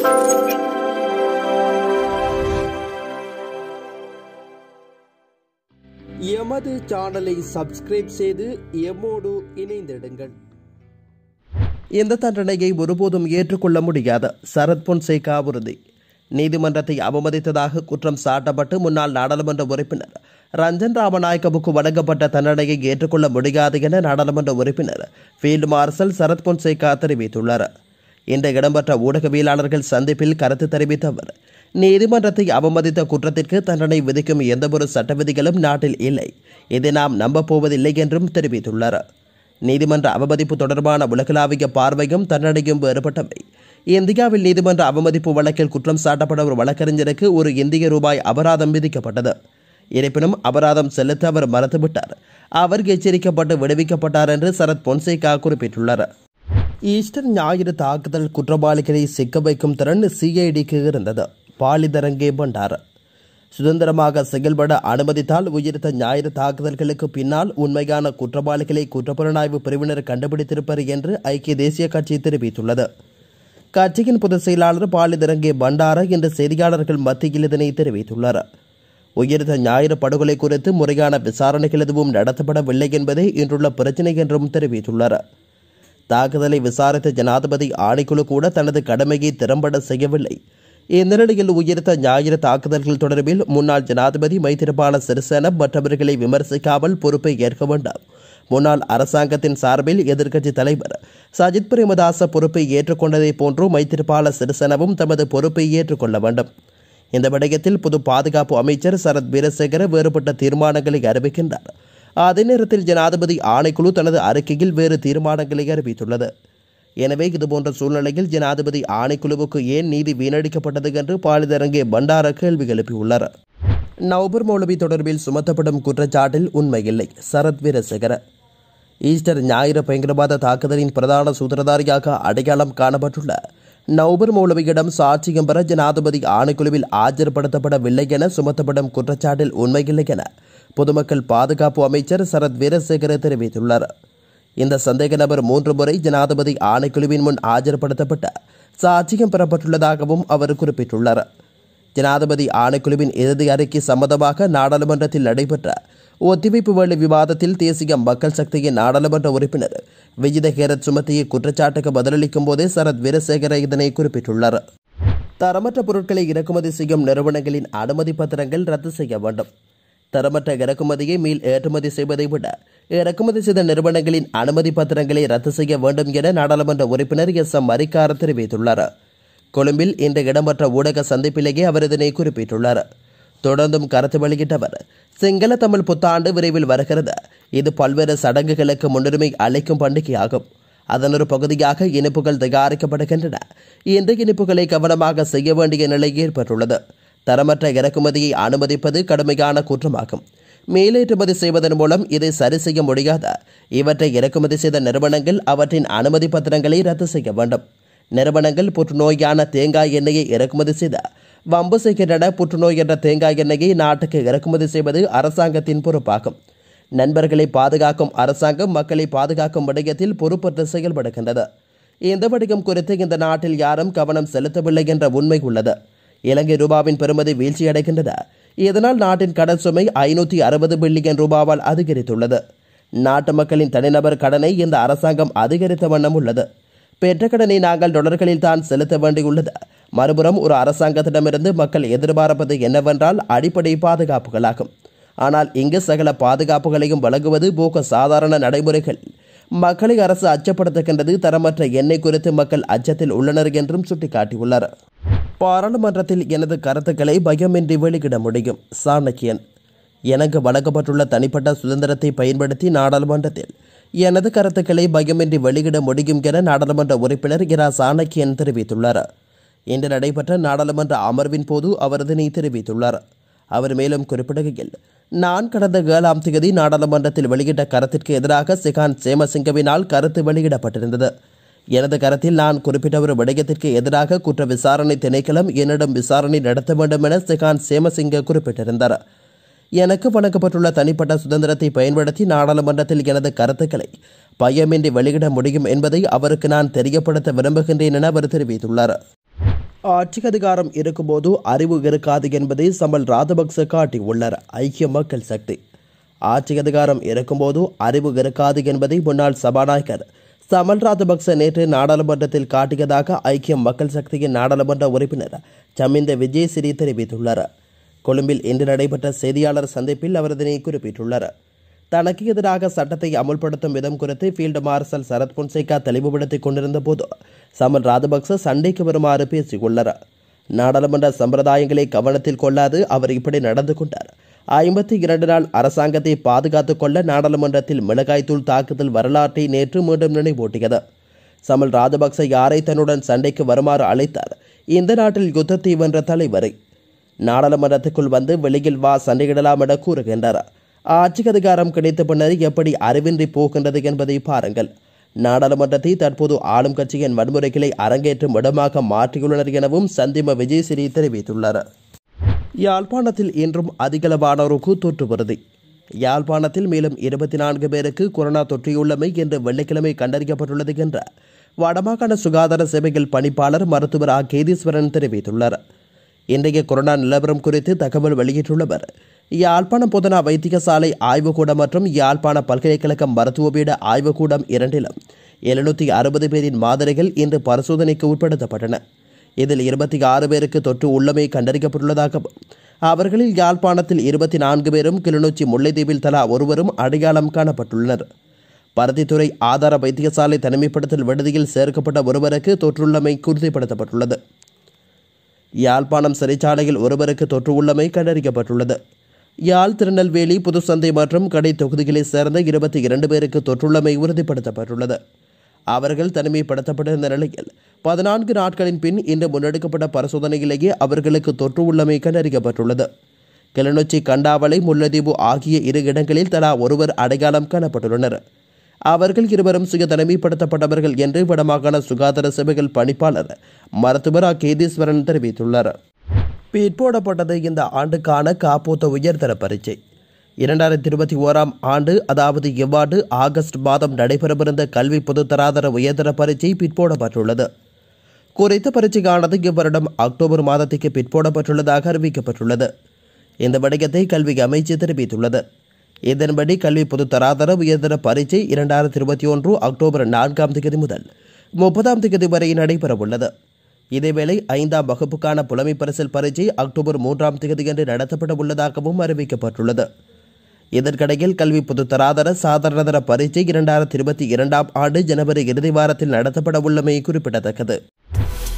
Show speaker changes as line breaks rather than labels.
எமது சேனலை சப்ஸ்கிரைப் செய்து எம்மோடு இணைந்திடுங்கள் இந்த தண்டனையை ஒருபோதும் ஏற்றுக்கொள்ள முடியாது சரத் பொன்சேகா உறுதி நீதிமன்றத்தை அவமதித்ததாக குற்றம் சாட்டப்பட்டு முன்னாள் நாடாளுமன்ற உறுப்பினர் ரஞ்சன் ராமநாயக்கவுக்கு வழங்கப்பட்ட தண்டனையை ஏற்றுக்கொள்ள முடியாது என நாடாளுமன்ற உறுப்பினர் ஃபீல்டு மார்ஷல் சரத் பொன்சேகா தெரிவித்துள்ளார் இன்று இடம்பெற்ற ஊடகவியலாளர்கள் சந்திப்பில் கருத்து தெரிவித்த அவர் நீதிமன்றத்தை அவமதித்த குற்றத்திற்கு தண்டனை விதிக்கும் எந்தவொரு சட்ட விதிகளும் நாட்டில் இல்லை இதை நாம் நம்பப் போவதில்லை என்றும் தெரிவித்துள்ளார் நீதிமன்ற அவமதிப்பு தொடர்பான உலகளாவிய பார்வையும் தண்டனையும் வேறுபட்டவை இந்தியாவில் நீதிமன்ற அவமதிப்பு வழக்கில் குற்றம் சாட்டப்பட்ட ஒரு வழக்கறிஞருக்கு ஒரு இந்திய ரூபாய் அபராதம் விதிக்கப்பட்டது இருப்பினும் அபராதம் செலுத்த அவர் மறுத்துவிட்டார் அவர் எச்சரிக்கப்பட்டு விடுவிக்கப்பட்டார் என்று சரத் பொன்சேகா குறிப்பிட்டுள்ளார் ஈஸ்டர் ஞாயிறு தாக்குதல் குற்றவாளிகளை சிக்க வைக்கும் திறன் சிஐடிக்கு இருந்தது பாலிதரங்கே பண்டார் சுதந்திரமாக செயல்பட அனுமதித்தால் உயிர்த்த ஞாயிறு தாக்குதல்களுக்கு பின்னால் உண்மையான குற்றவாளிகளை குற்றப்புலனாய்வு பிரிவினர் கண்டுபிடித்திருப்பர் என்று ஐக்கிய தேசிய கட்சி தெரிவித்துள்ளது கட்சியின் பொதுச் செயலாளர் பாலிதரங்கே பண்டார இன்று செய்தியாளர்கள் மத்தியில் இதனை தெரிவித்துள்ளார் உயிர்த்த ஞாயிறு படுகொலை குறித்து முறையான விசாரணைகள் எதுவும் நடத்தப்படவில்லை என்பதே இன்றுள்ள பிரச்சினை என்றும் தெரிவித்துள்ளார் தாக்குதலை விசாரித்த ஜனாதிபதி ஆணைக்குழு கூட தனது கடமையை திறம்பட செய்யவில்லை இந்நிலையில் உயிர்த்த ஞாயிறு தாக்குதல்கள் தொடர்பில் முன்னாள் ஜனாதிபதி மைத்திரிபால சிறிசேன மற்றவர்களை விமர்சிக்காமல் பொறுப்பை ஏற்க வேண்டாம் முன்னாள் அரசாங்கத்தின் சார்பில் எதிர்க்கட்சி தலைவர் சஜித் பிரேமதாச பொறுப்பை ஏற்றுக்கொண்டதை போன்று மைத்திரிபால சிறிசேனவும் தமது பொறுப்பை ஏற்றுக்கொள்ள வேண்டும் இந்த விடயத்தில் பொது பாதுகாப்பு அமைச்சர் சரத் வீரசேகர வேறுபட்ட தீர்மானங்களை அறிவிக்கின்றார் அதே நேரத்தில் ஜனாதிபதி ஆணைக்குழு தனது அறிக்கையில் வேறு தீர்மானங்களை அறிவித்துள்ளது எனவே இதுபோன்ற சூழ்நிலையில் ஜனாதிபதி ஆணைக்குழுவுக்கு ஏன் நீதி வீணடிக்கப்பட்டது என்று பாலிதரங்கே பண்டார கேள்வி எழுப்பியுள்ளார் நவபர் மௌலவி தொடர்பில் சுமத்தப்படும் குற்றச்சாட்டில் உண்மையில்லை சரத் வீரசேகர ஈஸ்டர் ஞாயிறு பயங்கரவாத தாக்குதலின் பிரதான சூத்திரதாரியாக அடையாளம் காணப்பட்டுள்ள நவபர் மௌலவியிடம் சாட்சியம் பெற ஜனாதிபதி ஆணைக்குழுவில் ஆஜர்படுத்தப்படவில்லை என சுமத்தப்படும் குற்றச்சாட்டில் உண்மையில்லை என பொதுமக்கள் பாதுகாப்பு அமைச்சர் சரத் வீரசேகர தெரிவித்துள்ளார் இந்த சந்தேக நபர் மூன்று முறை ஜனாதிபதி ஆணைக்குழுவின் முன் ஆஜர்படுத்தப்பட்ட சாட்சியம் பெறப்பட்டுள்ளதாகவும் அவர் குறிப்பிட்டுள்ளார் ஜனாதிபதி ஆணைக்குழுவின் இறுதி அறிக்கை சம்மதமாக நாடாளுமன்றத்தில் நடைபெற்ற ஒத்திவைப்பு வேலை விவாதத்தில் தேசிய மக்கள் சக்தியின் நாடாளுமன்ற உறுப்பினர் விஜித ஹேரத் சுமத்திய குற்றச்சாட்டுக்கு பதிலளிக்கும் போதே சரத் வீரசேகர இதனை குறிப்பிட்டுள்ளார் தரமற்ற பொருட்களை இறக்குமதி செய்யும் நிறுவனங்களின் அனுமதி பத்திரங்கள் ரத்து செய்ய வேண்டும் தரமற்ற இறக்குமதியை மீள் ஏற்றுமதி செய்வதை விட இறக்குமதி செய்த நிறுவனங்களின் அனுமதி பத்திரங்களை ரத்து செய்ய வேண்டும் என நாடாளுமன்ற உறுப்பினர் எஸ் எம் மரிக்கார் தெரிவித்துள்ளார் கொழும்பில் இன்று இடம்பெற்ற ஊடக சந்திப்பிலேயே அவர் இதனை குறிப்பிட்டுள்ளார் தொடர்ந்தும் கருத்து வெளியிட்ட அவர் சிங்கள தமிழ் புத்தாண்டு விரைவில் வருகிறது இது பல்வேறு சடங்குகளுக்கு முன்னுரிமை அளிக்கும் பண்டிகையாகும் அதன் ஒரு பகுதியாக இனிப்புகள் தயாரிக்கப்படுகின்றன இந்த இனிப்புகளை கவனமாக செய்ய வேண்டிய நிலை ஏற்பட்டுள்ளது தரமற்ற இறக்குமதியை அனுமதிப்பது கடுமையான குற்றமாகும் மேலேற்றுமதி செய்வதன் மூலம் இதை சரி செய்ய முடியாத இவற்றை இறக்குமதி செய்த நிறுவனங்கள் அவற்றின் அனுமதி பத்திரங்களை ரத்து செய்ய வேண்டும் நிறுவனங்கள் புற்றுநோயான தேங்காய் எண்ணெயை இறக்குமதி செய்த வம்பு செய்கின்றன புற்றுநோய் என்ற தேங்காய் எண்ணெயை நாட்டுக்கு இறக்குமதி செய்வது அரசாங்கத்தின் பொறுப்பாகும் நண்பர்களை பாதுகாக்கும் அரசாங்கம் மக்களை பாதுகாக்கும் விடயத்தில் பொறுப்பற்று செயல்படுகின்றது இந்த வடிவம் குறித்து இந்த நாட்டில் யாரும் கவனம் செலுத்தவில்லை என்ற உண்மை உள்ளது இலங்கை ரூபாவின் பெறுமதி வீழ்ச்சியடைகின்றன இதனால் நாட்டின் கடன் சுமை ஐநூற்றி அறுபது பில்லியன் ரூபாவால் அதிகரித்துள்ளது நாட்டு மக்களின் தனிநபர் கடனை இந்த அரசாங்கம் அதிகரித்த வண்ணம் உள்ளது பெற்ற கடனை நாங்கள் டொலர்களில் தான் செலுத்த வேண்டியுள்ளது மறுபுறம் ஒரு அரசாங்கத்திடமிருந்து மக்கள் எதிர்பார்ப்பது என்னவென்றால் அடிப்படை பாதுகாப்புகளாகும் ஆனால் இங்கு சகல பாதுகாப்புகளையும் வழங்குவது போக்க சாதாரண நடைமுறைகள் மக்களை அரசு அச்சப்படுத்துகின்றது தரமற்ற எண்ணெய் குறித்து மக்கள் அச்சத்தில் உள்ளனர் என்றும் சுட்டிக்காட்டியுள்ளார் பாராளுமன்றத்தில் எனது கருத்துக்களை பயமின்றி வெளியிட முடியும் சாணக்கியன் எனக்கு வழங்கப்பட்டுள்ள தனிப்பட்ட சுதந்திரத்தை பயன்படுத்தி நாடாளுமன்றத்தில் எனது கருத்துக்களை பயமின்றி வெளியிட முடியும் என நாடாளுமன்ற உறுப்பினர் இரா சாணக்கியன் தெரிவித்துள்ளார் இன்று நடைபெற்ற நாடாளுமன்ற அமர்வின் போது அவர் இதனை தெரிவித்துள்ளார் அவர் மேலும் குறிப்பிடுகையில் நான் கடந்த ஏழாம் தேதி நாடாளுமன்றத்தில் வெளியிட்ட கருத்திற்கு எதிராக சிகான் சேமசிங்கவினால் கருத்து வெளியிடப்பட்டிருந்தது எனது கருத்தில் நான் குறிப்பிட்ட ஒரு விடயத்திற்கு எதிராக குற்ற விசாரணை திணைக்களம் என்னிடம் விசாரணை நடத்த வேண்டும் என சிகான் சேமசிங்க குறிப்பிட்டிருந்தார் எனக்கு வழங்கப்பட்டுள்ள தனிப்பட்ட சுதந்திரத்தை பயன்படுத்தி நாடாளுமன்றத்தில் எனது கருத்துக்களை பயமின்றி வெளியிட முடியும் என்பதை அவருக்கு நான் தெரியப்படுத்த விரும்புகின்றேன் என அவர் தெரிவித்துள்ளார் ஆட்சி அதிகாரம் இருக்கும்போது அறிவு இருக்காது என்பதை சமல் ராஜபக்ச காட்டியுள்ளார் ஐக்கிய மக்கள் சக்தி ஆட்சி அதிகாரம் இருக்கும்போது அறிவு இருக்காது என்பதை முன்னாள் சபாநாயகர் சமல் ராஜபக்ச நேற்று நாடாளுமன்றத்தில் காட்டியதாக ஐக்கிய மக்கள் சக்தியின் நாடாளுமன்ற உறுப்பினர் சமிந்த விஜயசிறி தெரிவித்துள்ளார் கொழும்பில் இன்று நடைபெற்ற செய்தியாளர் சந்திப்பில் அவர் இதனை குறிப்பிட்டுள்ளார் தனக்கு எதிராக சட்டத்தை அமுல்படுத்தும் விதம் குறித்து ஃபீல்டு மார்ஷல் சரத் பொன்சேகா தெளிவுபடுத்திக் கொண்டிருந்த போது சமல் ராஜபக்ச சண்டைக்கு வருமாறு பேசியுள்ளார் நாடாளுமன்ற சம்பிரதாயங்களை கவனத்தில் கொள்ளாது அவர் இப்படி நடந்து கொண்டார் ஐம்பத்தி இரண்டு நாள் அரசாங்கத்தை பாதுகாத்துக் கொள்ள நாடாளுமன்றத்தில் மிளகாய்த்தூள் தாக்குதல் வரலாற்றை நேற்று மீண்டும் நினைவூட்டியது சமல் ராஜபக்ச யாரை தன்னுடன் சண்டைக்கு வருமாறு அழைத்தார் இந்த நாட்டில் யுத்தத்தை வென்ற தலைவரை நாடாளுமன்றத்துக்குள் வந்து வெளியில் வா சண்டையிடலாம் என கூறுகின்றார் ஆட்சி அதிகாரம் கிடைத்த பின்னர் எப்படி அறிவின்றி போகின்றது என்பதை பாருங்கள் நாடாளுமன்றத்தை தற்போது ஆளும் கட்சியின் வன்முறைகளை அரங்கேற்றும் இடமாக மாற்றியுள்ளனர் எனவும் சந்திம விஜயசிறி தெரிவித்துள்ளார் யாழ்ப்பாணத்தில் இன்றும் அதிகளவானோருக்கு தொற்று வருது யாழ்ப்பாணத்தில் மேலும் இருபத்தி நான்கு பேருக்கு கொரோனா தொற்றியுள்ளமை இன்று வெள்ளிக்கிழமை கண்டறியப்பட்டுள்ளது என்ற வடமாகாண சுகாதார சேவைகள் பணிப்பாளர் மருத்துவர் ஆ கேதீஸ்வரன் தெரிவித்துள்ளார் இன்றைய கொரோனா நிலவரம் குறித்து தகவல் வெளியிட்டுள்ளவர் யாழ்ப்பாணம் பொதனா வைத்தியசாலை ஆய்வுக்கூடம் மற்றும் யாழ்ப்பாண பல்கலைக்கழக மருத்துவபீட ஆய்வுக்கூடம் இரண்டிலும் எழுநூற்றி அறுபது பேரின் மாதிரிகள் இன்று பரிசோதனைக்கு உட்படுத்தப்பட்டன இதில் இருபத்தி ஆறு பேருக்கு தொற்று உள்ளமை கண்டறியப்பட்டுள்ளதாகவும் அவர்களில் யாழ்ப்பாணத்தில் இருபத்தி நான்கு பேரும் கிளிநொச்சி முல்லைத்தீவில் தலா ஒருவரும் அடையாளம் காணப்பட்டுள்ளனர் பருத்தித்துறை ஆதார வைத்தியசாலை தனிமைப்படுத்தல் விடுதியில் சேர்க்கப்பட்ட ஒருவருக்கு தொற்றுள்ளமை உறுதிப்படுத்தப்பட்டுள்ளது யாழ்ப்பாணம் சிறைச்சாலையில் ஒருவருக்கு தொற்று உள்ளமை கண்டறியப்பட்டுள்ளது யாழ் திருநெல்வேலி புதுச்சந்தை மற்றும் கடை தொகுதிகளைச் சேர்ந்த இருபத்தி இரண்டு பேருக்கு தொற்றுள்ளமை உறுதிப்படுத்தப்பட்டுள்ளது அவர்கள் தனிமைப்படுத்தப்பட்டிருந்த நிலையில் பதினான்கு நாட்களின் பின் இன்று முன்னெடுக்கப்பட்ட பரிசோதனையிலேயே அவர்களுக்கு தொற்று உள்ளமை கண்டறியப்பட்டுள்ளது கிளிநொச்சி கண்டாவளை முல்லைத்தீவு ஆகிய இரு இடங்களில் தலா ஒருவர் அடையாளம் காணப்பட்டுள்ளனர் அவர்கள் இருவரும் சுய தனிமைப்படுத்தப்பட்டவர்கள் என்று வடமாகாண சுகாதார சேவைகள் பணிப்பாளர் மருத்துவர் ஆ கேதீஸ்வரன் தெரிவித்துள்ளார் பிற்போடப்பட்டது இந்த ஆண்டுக்கான காப்போத்த உயர்தர பரீட்சை இரண்டாயிரத்தி இருபத்தி ஓராம் ஆண்டு அதாவது இவ்வாண்டு ஆகஸ்ட் மாதம் நடைபெறவிருந்த கல்வி பொதுத்தராதர உயர்தர பரீட்சை பிற்போடப்பட்டுள்ளது குறித்த பரீட்சைக்கானது இவ்வருடம் அக்டோபர் மாதத்துக்கு பிற்போடப்பட்டுள்ளதாக அறிவிக்கப்பட்டுள்ளது இந்த விடயத்தை கல்வி அமைச்சு தெரிவித்துள்ளது இதன்படி கல்வி பொதுத்தராதர உயர்தர பரீட்சை இரண்டாயிரத்தி இருபத்தி ஒன்று அக்டோபர் நான்காம் தேதி முதல் முப்பதாம் தேதி வரை நடைபெறவுள்ளது இதேவேளை ஐந்தாம் வகுப்புக்கான புலமை பரிசில் பரீட்சை அக்டோபர் மூன்றாம் தேதியன்று நடத்தப்பட உள்ளதாகவும் அறிவிக்கப்பட்டுள்ளது இதற்கிடையில் கல்வி பொதுத்தராதர சாதாரணதர பரீட்சை இரண்டாயிரத்தி இருபத்தி இரண்டாம் ஆண்டு ஜனவரி இறுதி வாரத்தில் நடத்தப்பட உள்ளமை குறிப்பிடத்தக்கது